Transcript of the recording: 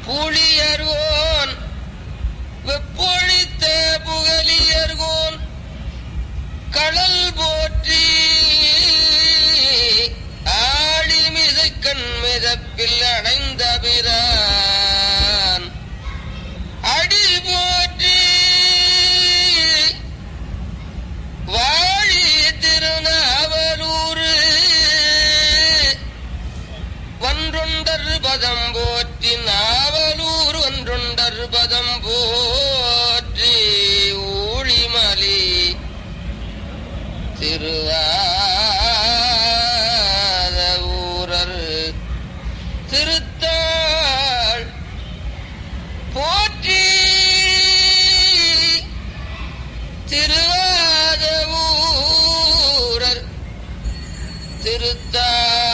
புளியர்கோன் வெப்பொழித்த புகலியர்கோன் கடல் போற்றி ஆழிமிசை கண் மிதப்பில் அடைந்த பிரான் அடி போற்றி வாழி திருநாவலூர் ஒன்றொண்டர் பதம் போற்றி நாவலூர் ஒன்றொண்டர் பதம் போற்றி ஊழிமலி திருவாத ஊரர் திருத்தாள் போற்றி திருவாத ஊரர் திருத்தாள்